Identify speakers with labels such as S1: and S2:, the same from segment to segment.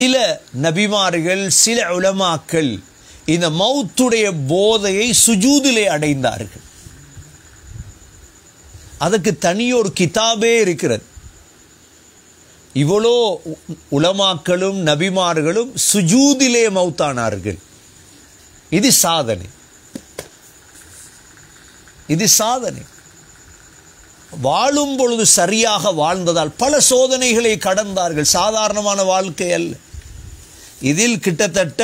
S1: சில நபிமார்கள் சில உலமாக்கள் இந்த மௌத்துடைய போதையை சுஜூதிலே அடைந்தார்கள் அதுக்கு தனியொரு கிதாபே இருக்கிறது இவ்வளோ உ- உலமாக்களும் நபிமார்களும் சுஜூதிலே மௌத்தானார்கள் இது சாதனை இது சாதனை வாழும் பொழுது சரியாக வாழ்ந்ததால் பல சோதனைகளை கடந்தார்கள் சாதாரணமான வாழ்க்கை அல்ல இதில் கிட்டத்தட்ட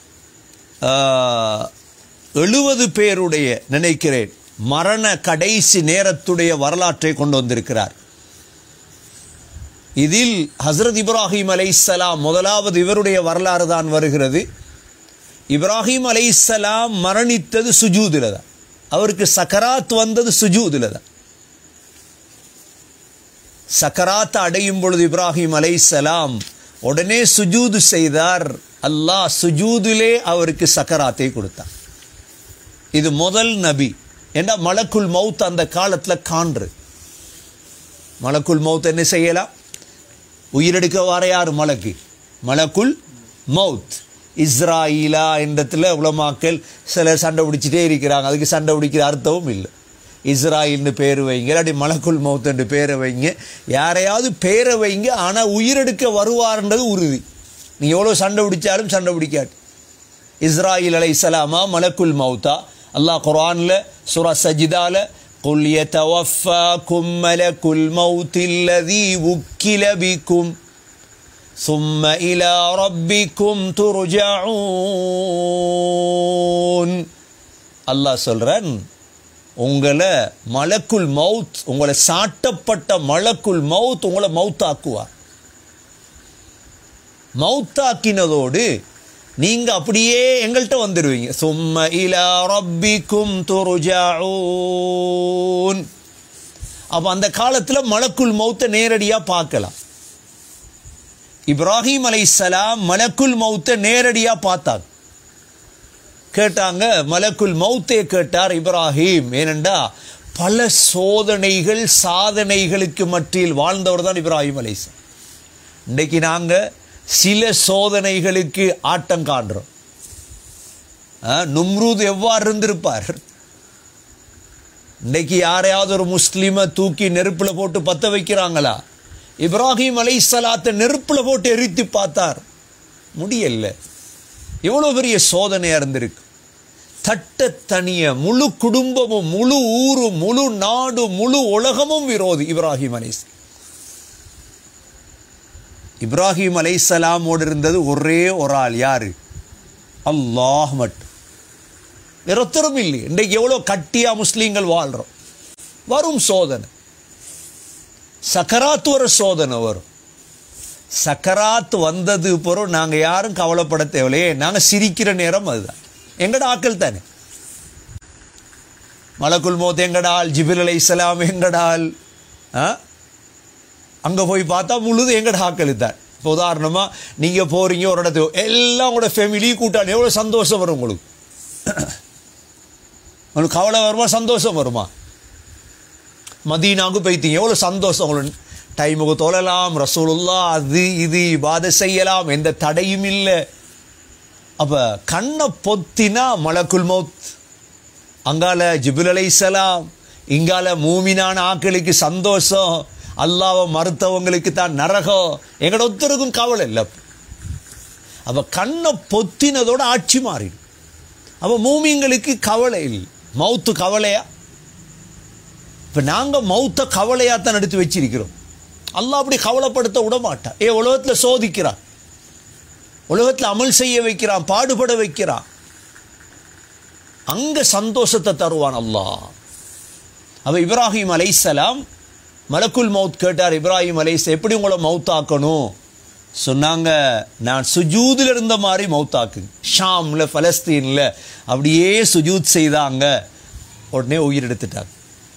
S1: எழுபது பேருடைய நினைக்கிறேன் மரண கடைசி நேரத்துடைய வரலாற்றை கொண்டு வந்திருக்கிறார் இதில் ஹஸ்ரத் இப்ராஹிம் அலைஹிஸ்ஸலாம் முதலாவது இவருடைய வரலாறு தான் வருகிறது இப்ராஹிம் அலைஹிஸ்ஸலாம் மரணித்தது சுஜூதில் தான் அவருக்கு சக்கராத் வந்தது சுஜூதில் தான் சக்கராத் அடையும் பொழுது இப்ராஹிம் அலைஹிஸ்ஸலாம் உடனே சுஜூது செய்தார் அல்லாஹ் சுஜூதிலே அவருக்கு சக்கராத்தை கொடுத்தார் இது முதல் நபி ஏன்னா மலக்குல் மவுத் அந்த காலத்தில் காண்று மலக்குல் மவுத் என்ன செய்யலாம் உயிரெடுக்க வர யார் மலக்கு மலக்குல் மவுத் இஸ்ராயிலா என்றத்தில் உலமாக்கள் சிலர் சண்டை பிடிச்சிட்டே இருக்கிறாங்க அதுக்கு சண்டை பிடிக்கிற அர்த்தமும் இல்லை இஸ்ராயில்னு பேர் வைங்க இல்லாட்டி மலக்குல் மவுத் என்று பேரை வைங்க யாரையாவது பேரை வைங்க ஆனால் உயிரெடுக்க வருவார்ன்றது உறுதி நீங்கள் எவ்வளோ சண்டை பிடிச்சாலும் சண்டை பிடிக்காது இஸ்ராயில் அலைஹிஸ்ஸலாமா மலக்குல் மௌத்தா அல்லாஹ் குர்ஆன்ல சூரா சஜிதால قل يتوفاكم ملك الموت الذي وكل بكم ثم إلى ربكم ترجعون அல்லாஹ் சொல்றான் உங்களை மலக்குல் மவுத் உங்களை சாட்டப்பட்ட மலக்குல் மவுத் உங்களை மவுத்தாக்குவார் மௌத்தாக்கினதோடு நீங்க அப்படியே எங்கள்கிட்ட வந்துடுவீங்க சும்ம இலா ரப்பிக்கும் துருஜாஊன் அப்ப அந்த காலத்துல மலக்குல் மௌத்தை நேரடியா பார்க்கலாம் இப்ராஹிம் அலைஹிஸ்ஸலாம் மலக்குல் மௌத்தை நேரடியா பார்த்தாங்க கேட்டாங்க மலக்குல் மௌத்தே கேட்டார் இப்ராஹிம் ஏனெண்டா பல சோதனைகள் சாதனைகளுக்கு மத்தியில் வாழ்ந்தவர் தான் இப்ராஹிம் அலைஹிஸ்ஸலாம் இன்றைக்கு நாங்க சில சோதனைகளுக்கு ஆட்டம் காண்றோம் ஆ, நும்ரூத் எவ்வாறு இருந்திருப்பார் இன்னைக்கு யாரையாவது ஒரு முஸ்லீமை தூக்கி நெருப்புல போட்டு பத்த வைக்கிறாங்களா இப்ராஹிம் அலைஹிஸ்ஸலாத்தை நெருப்புல போட்டு எரித்து பார்த்தார் முடியல எவ்வளவு பெரிய சோதனையா இருந்திருக்கு தட்ட தனிய முழு குடும்பமும் முழு ஊரும் முழு நாடும் முழு உலகமும் விரோதி இப்ராஹிம் அலைஹிஸ் இப்ராஹிம் அலைஹிஸ்ஸலாமோடு இருந்தது ஒரே ஒரு ஆள் யாரு அல்லாஹ் மட்டும் வேற ஒருத்தரும் இல்லை இன்றைக்கு எவ்வளோ கட்டியா முஸ்லீம்கள் வாழ்றோம் வரும் சோதனை சக்கராத் வர சோதனை வரும் சக்கராத் வந்தது பிறகு நாங்க யாரும் கவலைப்பட தேவையில்லையே நாங்க சிரிக்கிற நேரம் அதுதான் எங்கட ஆக்கள் தானே மலக்குல் மோத் எங்கடால் ஜிபில் அலை இஸ்லாம் எங்கடால் ஆ அங்க போய் பார்த்தா முழுது எங்கட ஆக்கள் தான் இப்போ உதாரணமா நீங்க போறீங்க ஒரு இடத்துக்கு எல்லாம் உங்களோட ஃபேமிலி கூட்டாளி எவ்வளவு சந்தோஷம் வரும் உங்களுக்கு உங்களுக்கு கவலை வருமா சந்தோஷம் வருமா மதீனாவுக்கு போய்த்தீங்க எவ்வளோ சந்தோஷம் உங்களுக்கு டைமுக்கு தொழலாம் ரசூலுல்லா அது இது இபாத செய்யலாம் எந்த தடையும் இல்லை அப்போ கண்ணை பொத்தினா மலக்குல் மௌத் அங்கால ஜிபுல் அலைஹிஸ்ஸலாம் இங்கால மூமினான ஆக்களுக்கு சந்தோஷம் அல்லாவை மறுத்தவங்களுக்கு தான் நரகம் எங்கட ஒருத்தருக்கும் கவலை இல்லை அப்போ கண்ணை பொத்தினதோட ஆட்சி மாறிடும் அப்போ மூமிங்களுக்கு கவலை இல்லை மௌத்து கவலையா இப்போ நாங்கள் மௌத்த கவலையாக தான் எடுத்து வச்சிருக்கிறோம் அல்லாஹ் அப்படி கவலைப்படுத்த விட மாட்டான் ஏ உலகத்தில் சோதிக்கிறான் உலகத்தில் அமல் செய்ய வைக்கிறான் பாடுபட வைக்கிறான் அங்க சந்தோஷத்தை தருவான் அல்லாஹ் அவ இப்ராஹிம் அலைசலாம் மலக்குல் மவுத் கேட்டார் இப்ராஹிம் அலைஸ் எப்படி உங்களை மவுத்தாக்கணும் சொன்னாங்க நான் சுஜூதில் இருந்த மாதிரி மவுத்தாக்குங்க ஷாம்ல பலஸ்தீன்ல அப்படியே சுஜூத் செய்தாங்க உடனே உயிர் எடுத்துட்டாங்க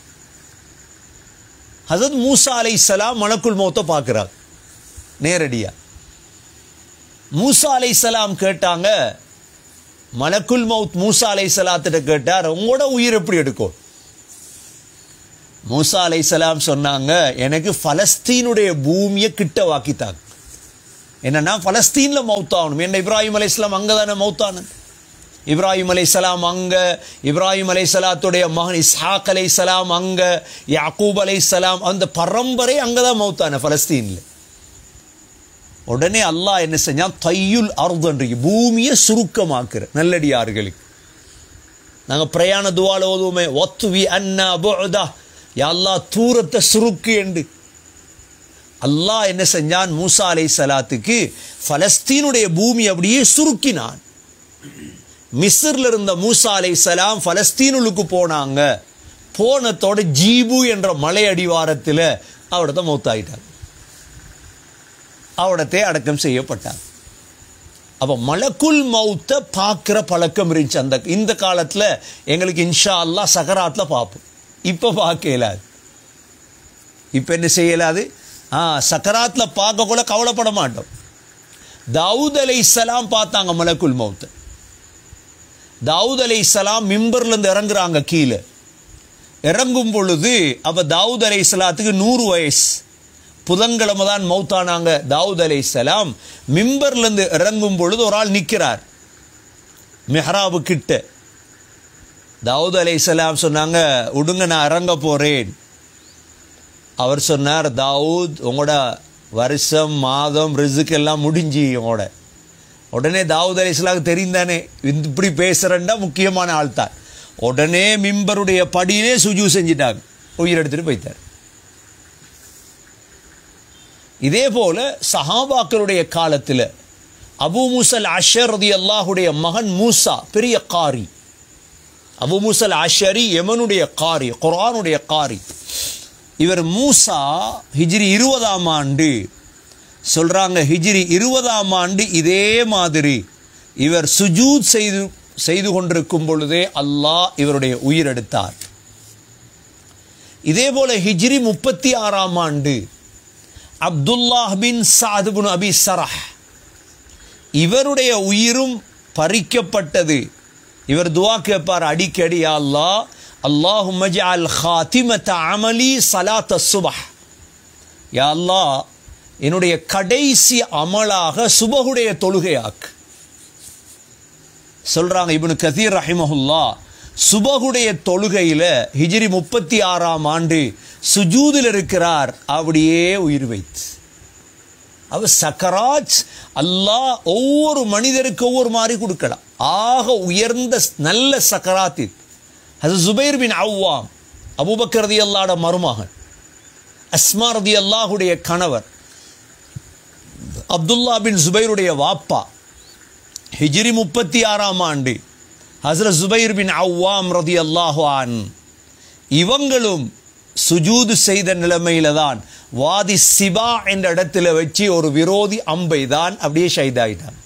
S1: ஹசரத் மூசா அலைஹிஸ்ஸலாம் மலக்குல் மௌத்தை பார்க்குறாங்க நேரடியா மூசா அலைஹிஸ்ஸலாம் கேட்டாங்க மலக்குல் மவுத் மூசா அலைஹிஸ்ஸலாத்திட்ட கேட்டார் உங்களோட உயிர் எப்படி எடுக்கும் மூசா அலைஹிஸ்ஸலாம் சொன்னாங்க எனக்கு பலஸ்தீனுடைய பூமியை கிட்ட வாக்கித்தாங்க என்னன்னா பலஸ்தீன்ல மௌத்தாகணும் என்ன இப்ராஹிம் அலைஹிஸ்ஸலாம் அங்கே தானே மௌத்தானது இப்ராஹிம் அலைஹிஸ்ஸலாம் அங்க இப்ராஹிம் அலைஹிஸ்ஸலாத்துடைய மகன் இஸ்ஹாக் அலைஹிஸ்ஸலாம் அங்க யாக்கூப் அலைஹிஸ்ஸலாம் அந்த பரம்பரை அங்கே தான் மௌத்தான பலஸ்தீன்ல உடனே அல்லாஹ் என்ன செஞ்சான் தையுல் அர்தன்றைக்கு பூமியை சுருக்கமாக்குற நல்லடியார்களுக்கு நாங்கள் பிரயாண துவால ஓதுவோமே ஒத்துவி அண்ணா புஅதா யா அல்லாஹ் தூரத்தை சுருக்கு என்று அல்லாஹ் என்ன செஞ்சான் மூசா அலை சலாத்துக்கு பலஸ்தீனுடைய பூமி அப்படியே சுருக்கினான் மிஸ்ர்ல இருந்த மூசா அலை சலாம் பலஸ்தீனுக்கு போனாங்க போனத்தோட ஜீபு என்ற மலை அடிவாரத்தில் அவடத்தை மௌத்தாயிட்டாங்க அவடத்தை அடக்கம் செய்யப்பட்டாங்க அப்போ மலக்குல் மௌத்தை பார்க்குற பழக்கம் இருந்துச்சு அந்த இந்த காலத்தில் எங்களுக்கு இன்ஷா அல்லாஹ் சகராத்தில் பார்ப்போம் இப்போ பார்க்க இயலாது இப்போ என்ன செய்யலாது ஆ சக்கராத்தில் பார்க்க கூட கவலைப்பட மாட்டோம் தாவூத் அலை சலாம் பார்த்தாங்க மலக்குல் மௌத்தை தாவூத் அலை சலாம் மிம்பர்லேருந்து இறங்குறாங்க கீழே இறங்கும் பொழுது அப்போ தாவூத் அலை சலாத்துக்கு நூறு வயசு புதன்கிழமை தான் மௌத்தானாங்க தாவூத் அலை சலாம் மிம்பர்லேருந்து இறங்கும் பொழுது ஒரு ஆள் நிற்கிறார் மெஹராபு கிட்ட தாவூத் அலை சலாம் சொன்னாங்க விடுங்க நான் இறங்க போகிறேன் அவர் சொன்னார் தாவூத் உங்களோட வருஷம் மாதம் ரிசுக்கு எல்லாம் முடிஞ்சு உங்களோட உடனே தாவூத் அலி இஸ்லாமுக்கு தெரிந்தானே இப்படி பேசுகிறேன்னா முக்கியமான ஆள் தான் உடனே மிம்பருடைய படியிலே சுஜு செஞ்சிட்டாங்க உயிர் எடுத்துட்டு போய்த்தார் இதே போல சஹாபாக்களுடைய காலத்தில் அபு மூசல் அஷர் ரதி அல்லாஹுடைய மகன் மூசா பெரிய காரி அபு மூசல் அஷரி யமனுடைய காரி குரானுடைய காரி இவர் மூசா ஹிஜ்ரி இருபதாம் ஆண்டு சொல்றாங்க ஹிஜ்ரி இருபதாம் ஆண்டு இதே மாதிரி இவர் சுஜூத் செய்து செய்து கொண்டிருக்கும் பொழுதே அல்லாஹ் இவருடைய உயிர் எடுத்தார் இதே போல ஹிஜ்ரி முப்பத்தி ஆறாம் ஆண்டு அப்துல்லாஹ் பின் சாதுபுன் அபி சரஹ் இவருடைய உயிரும் பறிக்கப்பட்டது இவர் துவா கேட்பார் அடிக்கடி யா அல்லாஹ் அல்லாஹும் அல் ஹாத்திமத்த அமலி சலாத்த சுபஹ் யா அல்லாஹ் என்னுடைய கடைசி அமலாக சுபகுடைய தொழுகையாக்கு சொல்றாங்க இப்னு கதீர் ரஹிமஹுல்லா சுபகுடைய தொழுகையில ஹிஜ்ரி முப்பத்தி ஆறாம் ஆண்டு சுஜூதில் இருக்கிறார் அப்படியே உயிர் வைத்து அவர் சக்கராஜ் அல்லாஹ் ஒவ்வொரு மனிதருக்கு ஒவ்வொரு மாதிரி கொடுக்கலாம் ஆக உயர்ந்த நல்ல சக்கராத் இது அது ஜுபைர் பின் அவ்வாம் அபூபக்கர் ரதி அல்லாட மருமகன் அஸ்மா ரதி அல்லாஹுடைய கணவர் அப்துல்லா பின் ஜுபைருடைய வாப்பா ஹிஜ்ரி முப்பத்தி ஆறாம் ஆண்டு ஹசரத் ஜுபைர் பின் அவ்வாம் ரதி அல்லாஹான் இவங்களும் சுஜூது செய்த நிலைமையில தான் வாதி சிபா என்ற இடத்துல வச்சு ஒரு விரோதி அம்பை தான் அப்படியே ஷைதாயிட்டான்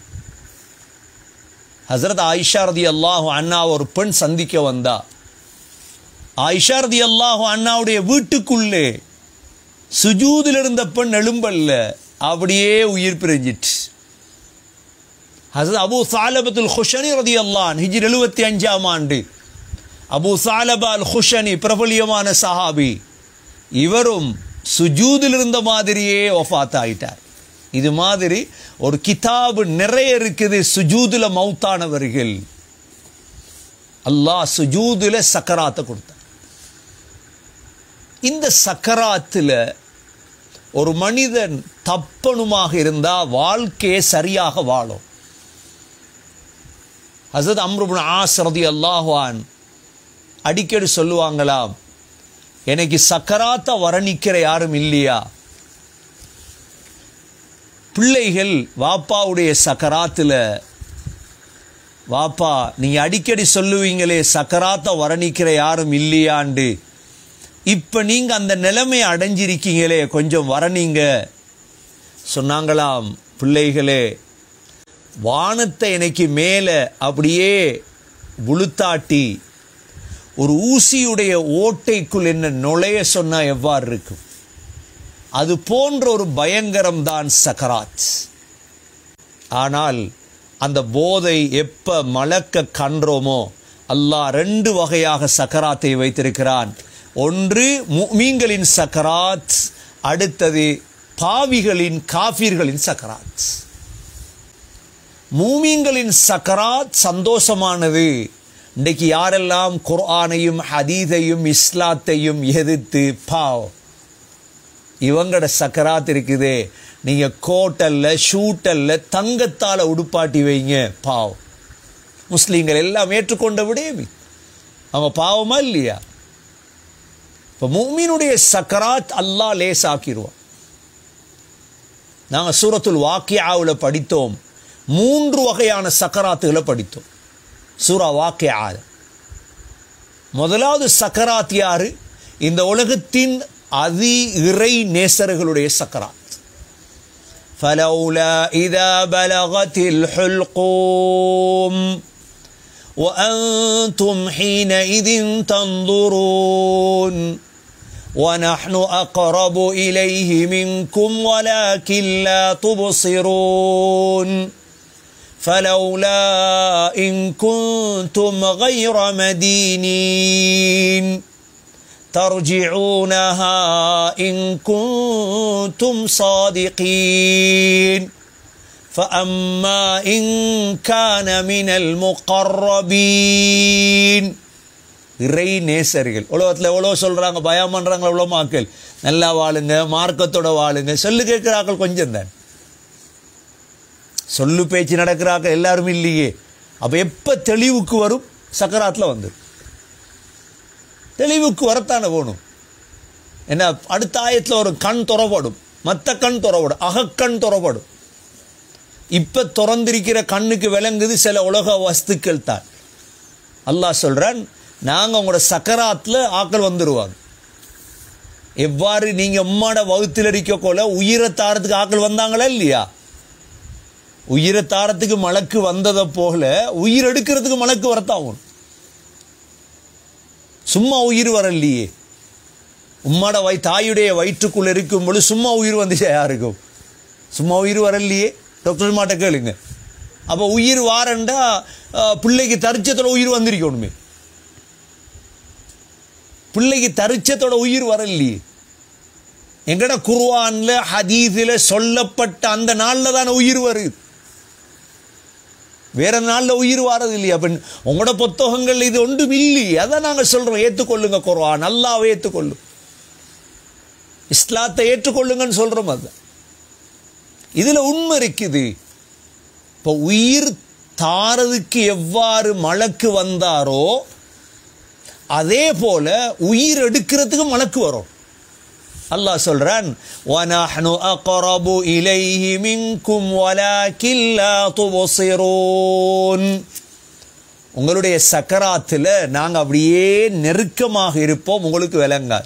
S1: ஹசரத் ஆயிஷா ரதி அல்லாஹு அண்ணா ஒரு பெண் சந்திக்க வந்தா ஆயிஷா ரதி அல்லாஹு அண்ணாவுடைய வீட்டுக்குள்ளே சுஜூதில் இருந்த பெண் எழும்பல்ல அப்படியே உயிர் பிரிஞ்சிட்டு ஹசரத் அபு சாலபத்துல் ஹுஷனி ரதி அல்லான் ஹிஜ்ர் எழுபத்தி அஞ்சாம் ஆண்டு அபு சாலபா அல் ஹுஷனி பிரபலியமான சஹாபி இவரும் சுஜூதில் இருந்த மாதிரியே ஒஃபாத் ஆயிட்டார் இது மாதிரி ஒரு கிதாபு நிறைய இருக்குது சுஜூதுல மௌத்தானவர்கள் அல்லாஹ் சுஜூதுல சக்கராத்தை கொடுத்தார் இந்த சக்கராத்தில் ஒரு மனிதன் தப்பனுமாக இருந்தா வாழ்க்கையை சரியாக வாழும் ஹசரத் அம்ருபுன் ஆஸ் ரதி அல்லாஹான் அடிக்கடி சொல்லுவாங்களாம் எனக்கு சக்கராத்த வரணிக்கிற யாரும் இல்லையா பிள்ளைகள் வாப்பாவுடைய சக்கராத்தில் வாப்பா நீங்க அடிக்கடி சொல்லுவீங்களே சக்கராத்த வரணிக்கிற யாரும் இல்லையாண்டு இப்ப நீங்க அந்த நிலைமையை அடைஞ்சிருக்கீங்களே கொஞ்சம் வரணிங்க சொன்னாங்களாம் பிள்ளைகளே வானத்தை எனக்கு மேலே அப்படியே புழுத்தாட்டி ஒரு ஊசியுடைய ஓட்டைக்குள் என்ன நுழைய சொன்னா எவ்வாறு இருக்கும் அது போன்ற ஒரு பயங்கரம் தான் சக்கராத் ஆனால் அந்த போதை எப்ப மலக்க கன்றோமோ அல்லாஹ் ரெண்டு வகையாக சக்கராத்தை வைத்திருக்கிறான் ஒன்று முமீன்களின் சக்கராத் அடுத்தது பாவிகளின் காஃபிர்களின் சக்கராத் மூமின்களின் சக்கராத் சந்தோஷமானது இன்றைக்கு யாரெல்லாம் குர்ஆனையும் ஹதீதையும் இஸ்லாத்தையும் எதிர்த்து பாவ் இவங்களோட சக்கராத் இருக்குதே நீங்க கோட்டல்ல ஷூட்டல்ல தங்கத்தால உடுப்பாட்டி வைங்க பாவ் முஸ்லீம்கள் எல்லாம் ஏற்றுக்கொண்ட விடயமே அவங்க பாவமா இல்லையா இப்போ மூமினுடைய சக்கராத் அல்லாஹ் லேசாக்கிடுவான் நாங்கள் சூரத்துல் வாக்கியாவில் படித்தோம் மூன்று வகையான சக்கராத்துகளை படித்தோம் சூரா வாக்கியாவில் முதலாவது சக்கராத் யாரு இந்த உலகத்தின் அதி இறை நேசர்களுடைய சக்கராத் فلولا إذا بلغت الحلقوم وأنتم حينئذ تنظرون ونحن أقرب إليه منكم ولكن لا تبصرون فلولا إن كنتم غير مدينين ترجعونها إن كنتم صادقين فأما إن كان من المقربين இறை நேசர்கள் உலகத்தில் எவ்வளோ சொல்கிறாங்க பயம் பண்ணுறாங்க எவ்வளோ மாக்கள் நல்லா வாழுங்க மார்க்கத்தோட வாழுங்க சொல்லு கேட்குறாக்கள் கொஞ்சம் தான் சொல்லு பேச்சு நடக்கிறாங்க எல்லாரும் இல்லையே அப்போ எப்போ தெளிவுக்கு வரும் சக்கராத்தில் வந்து தெளிவுக்கு வரத்தானே போகணும் என்ன அடுத்த ஆயத்தில் ஒரு கண் துறப்படும் மற்ற கண் துறப்படும் அகக்கண் துறப்படும் இப்போ திறந்திருக்கிற கண்ணுக்கு விளங்குது சில உலக வஸ்துக்கள் தான் அல்லாஹ் சொல்கிறான் நாங்கள் உங்களோட சக்கராத்தில் ஆக்கள் வந்துடுவாங்க எவ்வாறு நீங்கள் உம்மாட வகுத்தில் இருக்கக்கோல உயிரை தாரத்துக்கு ஆக்கள் வந்தாங்களா இல்லையா உயிரை தாரத்துக்கு மலக்கு வந்ததை போல உயிர் எடுக்கிறதுக்கு மலக்கு வரத்தாகும் சும்மா உயிர் வரலையே உம்மாட வை தாயுடைய வயிற்றுக்குள்ள இருக்கும் பொழுது சும்மா உயிர் வந்துச்சா யாருக்கும் சும்மா உயிர் வரலையே டாக்டர் மாட்ட கேளுங்க அப்போ உயிர் வாரண்டா அஹ், பிள்ளைக்கு தரிச்சத்தோட உயிர் வந்திருக்கணுமே பிள்ளைக்கு தரிச்சத்தோட உயிர் வரலையே எங்கட குர்ஆன்ல ஹதீஸில் சொல்லப்பட்ட அந்த நாளில் தானே உயிர் வருது வேற நாளில் உயிர் வாரது இல்லையா அப்ப உங்களோட புத்தகங்கள் இது ஒன்றும் இல்லையே அதான் நாங்கள் சொல்றோம் ஏற்றுக்கொள்ளுங்க குர்ஆன் அல்லாவை ஏற்றுக்கொள்ளும் இஸ்லாத்தை ஏற்றுக்கொள்ளுங்கன்னு சொல்றோம் அது இதுல உண்மை இருக்குது இப்போ உயிர் தாரதுக்கு எவ்வாறு மலக்கு வந்தாரோ அதே போல உயிர் எடுக்கிறதுக்கு மலக்கு வரும் அல்லாஹ் சொல்றான் وَنَحْنُ أَقْرَبُ إِلَيْهِ مِنْكُمْ وَلَكِنْ لَا تُبْصِرُونَ உங்களுடைய சக்கராத்தில் நாங்கள் அப்படியே நெருக்கமாக இருப்போம் உங்களுக்கு விளங்காது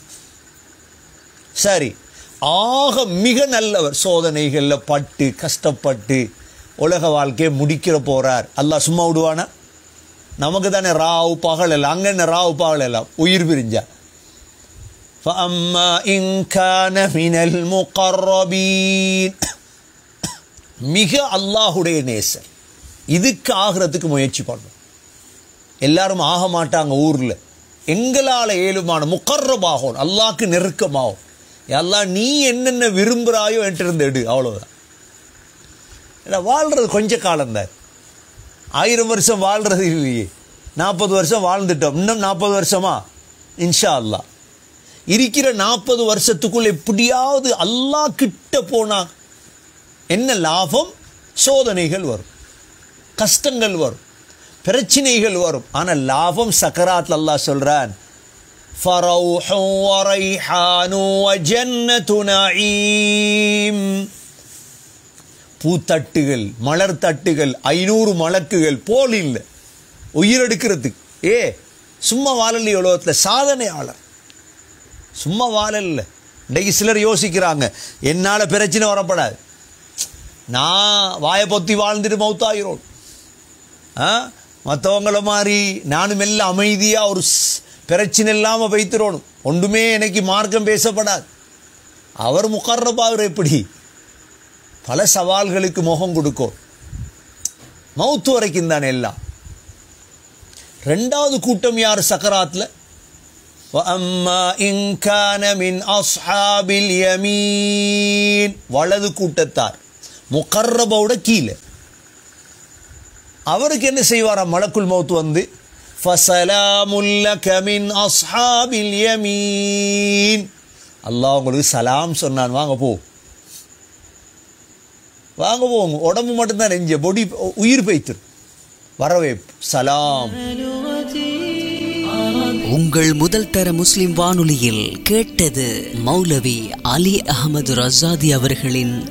S1: சரி ஆக மிக நல்லவர் சோதனைகளில் பட்டு கஷ்டப்பட்டு உலக வாழ்க்கையை முடிக்கிற போறார் அல்லாஹ் சும்மா விடுவானா நமக்கு தானே ராவு பகல் எல்லாம் அங்கே என்ன ராவு பகல் எல்லாம் உயிர் பிரிஞ்சா فأما إن كان من المقربين மிக அல்லாஹுடைய நேசர் இதுக்கு ஆகிறதுக்கு முயற்சி பண்ணும் எல்லாரும் ஆக மாட்டாங்க ஊரில் எங்களால் ஏழுமான முக்கர்ரமாகும் அல்லாஹ்க்கு நெருக்கமாகும் எல்லாம் நீ என்னென்ன விரும்புகிறாயோ என்கிட்ட எடு அவ்வளோதான் ஏன்னா வாழ்கிறது கொஞ்ச காலம்தான் ஆயிரம் வருஷம் வாழ்றது இல்லையே நாற்பது வருஷம் வாழ்ந்துட்டோம் இன்னும் நாற்பது வருஷமா இன்ஷா அல்லாஹ் இருக்கிற நாற்பது வருஷத்துக்குள்ள எப்படியாவது அல்லாஹ் கிட்ட போனா என்ன லாபம் சோதனைகள் வரும் கஷ்டங்கள் வரும் பிரச்சனைகள் வரும் ஆனா லாபம் சக்கராத் அல்லாஹ் சொல்றான் فروح وريحان وجنة نعيم பூத்தட்டுகள் மலர் தட்டுகள் ஐநூறு மலக்குகள் போல் இல்லை உயிரெடுக்கிறதுக்கு ஏ சும்மா வாழலையே உலகத்தில் சாதனையாளர் சும்மா வாழல இன்றைக்கு சிலர் யோசிக்கிறாங்க என்னால் பிரச்சனை வரப்படாது நான் வாயை பொத்தி வாழ்ந்துட்டு மௌத்தாயிரோம் ஆ மற்றவங்கள மாதிரி நானும் எல்லாம் அமைதியாக ஒரு ஸ்- பிரச்சனை இல்லாமல் வைத்திரோணும் ஒன்றுமே எனக்கு மார்க்கம் பேசப்படாது அவர் முகர்றப்பாவர் எப்படி பல சவால்களுக்கு முகம் கொடுக்கும் மௌத்து வரைக்கும் தானே எல்லாம் ரெண்டாவது கூட்டம் யார் சக்கராத்தில் وَأَمَّا إِنْ كَانَ مِنْ أَصْحَابِ الْيَمِينِ வலது கூட்டத்தார் முகர்ரபோட கீழே அவருக்கு என்ன செய்வாராம் மலக்குல் மௌத் வந்து ஃபசலாமுல்லக மின் அஸ்ஹாபில் யமீன் அல்லாஹ் உங்களுக்கு சலாம் சொன்னான் வாங்க போ வாங்க போங்க உடம்பு மட்டும்தான் நெஞ்ச பொடி உயிர் பைத்து வரவே சலாம்
S2: உங்கள் முதல் தர முஸ்லிம் வானொலியில் கேட்டது மௌலவி அலி அகமது ரசாதி அவர்களின்